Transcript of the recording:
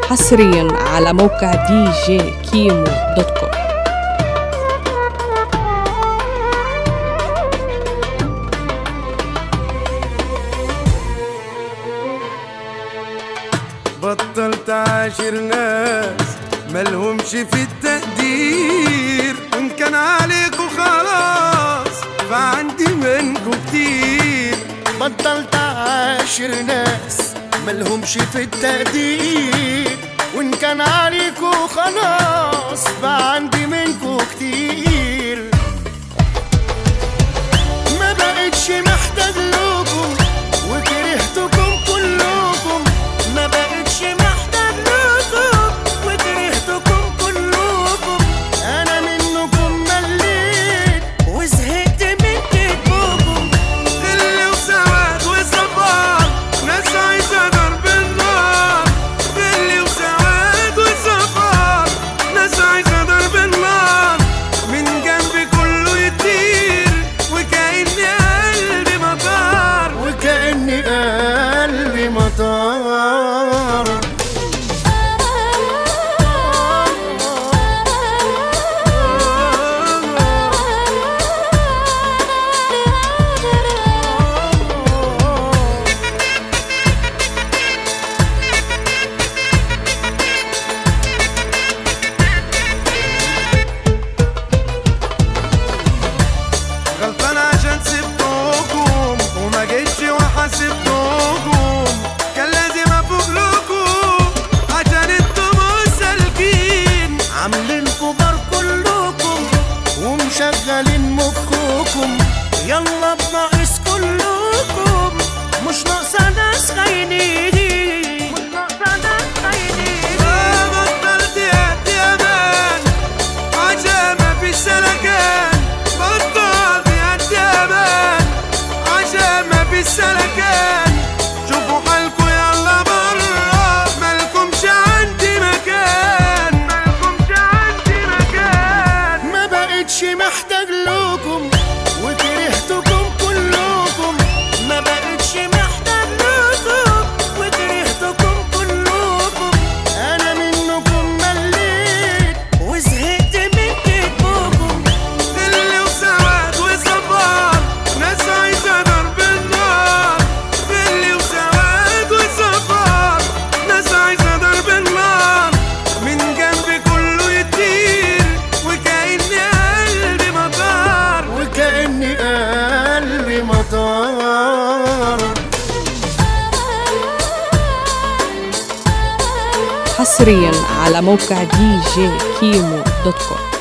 حصريا على موقع دي جي كيمو دوت كوم بطلت عاشر ناس ملهمش في التقدير وان كان عليكوا خلاص فعندي منكوا كتير بطلت عاشر ناس ملهمش في التقدير وان كان عليكوا خلاص بقى عندي منكوا كتير ما بقتش محتاج لكم وكرهتكم كلكم ما بقتش محتاج لكم وكرهتكم كلكم انا منكم مليت وزهقت من كتبكم غل وسواد وصفار ناس عايزة ضرب النار غل وسواد وصفار ناس عايزة ضرب النار من جنبي كله يطير وكأني قلبي مطار وكأني قلبي مطار غلطان عشان سبتكم وما جيتش وحاسبتكم كان لازم افوق لكم عشان انتوا مش سالكين عاملين كبار كلكم ومشغلين مخكم يلا بناقص كلكم مش ناقصة ناس خاينين مش ناقصة ناس خاينين ما بطلت يد امان عشان ما فيش سلكان بطلت يد امان عشان ما فيش سلكان شوفوا حالكوا يلا برا مالكمش عندي مكان مالكمش عندي مكان ما بقتش محتاج لكم وكرهتكم كلكم ما بقتش محتاج لكم وكرهتكم كلكم انا منكم مليت وزهقت من كتبكم غل وسواد وصفار ناس عايزة ضرب النار غل وسواد وصفار ناس عايزة ضرب النار من جنبي كله يطير وكأني قلبي مطار وكأني قلبي مطار حصريا على موقع دي جي كيمو دوت كوم